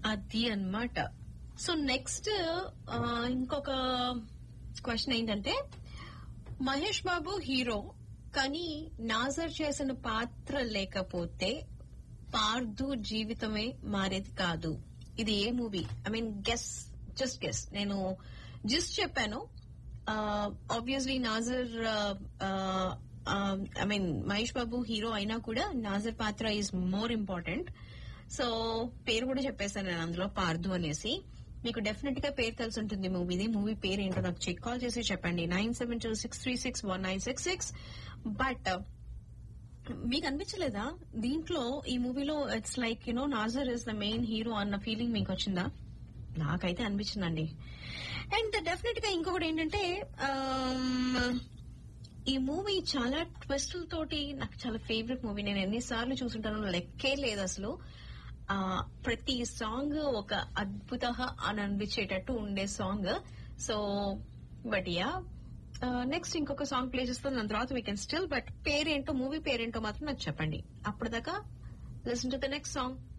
అది అన్నమాట so next ఇంకొక క్వశ్చన్ ఏంటంటే మహేష్ బాబు హీరో కానీ నాజర్ చేసిన పాత్ర లేకపోతే పార్దు జీవితమే మారేది కాదు ఇది ఏ movie I mean guess just guess నేను జస్ట్ చెప్పాను obviously Nassar I mean Mahesh Babu hero అయినా కూడా నాజర్ పాత్ర ఈజ్ మోర్ ఇంపార్టెంట్ సో పేరు కూడా చెప్పేశాను నేను అందులో పార్దు అనేసి మీకు డెఫినెట్ గా పేరు తెలిసి ఉంటుంది మూవీది మూవీ పేరు ఏంటో నాకు చెక్ కాల్ చేసి చెప్పండి nine seven two six three six one nine six six but మీకు అనిపించలేదా దీంట్లో ఈ మూవీలో it's like you know Nassar is the main hero అన్న ఫీలింగ్ మీకు వచ్చిందా నాకైతే అనిపించిందండి అండ్ డెఫినెట్ గా ఇంకొకటి ఏంటంటే ఆమ్, ఈ మూవీ చాలా ట్విస్టుల తోటి నాకు చాలా ఫేవరెట్ మూవీ నేను ఎన్నిసార్లు చూసుంటానో లెక్కే లేదు అసలు ఆ ప్రతి సాంగ్ ఒక అద్భుత అని అనిపించేటట్టు ఉండే song so but ya next ఇంకొక సాంగ్ ప్లే చేస్తాను దాని తర్వాత వీ కెన్ స్టిల్ బట్ పేరేంటో మూవీ పేరేంటో మాత్రం నాకు చెప్పండి అప్పటిదాకా listen to the next song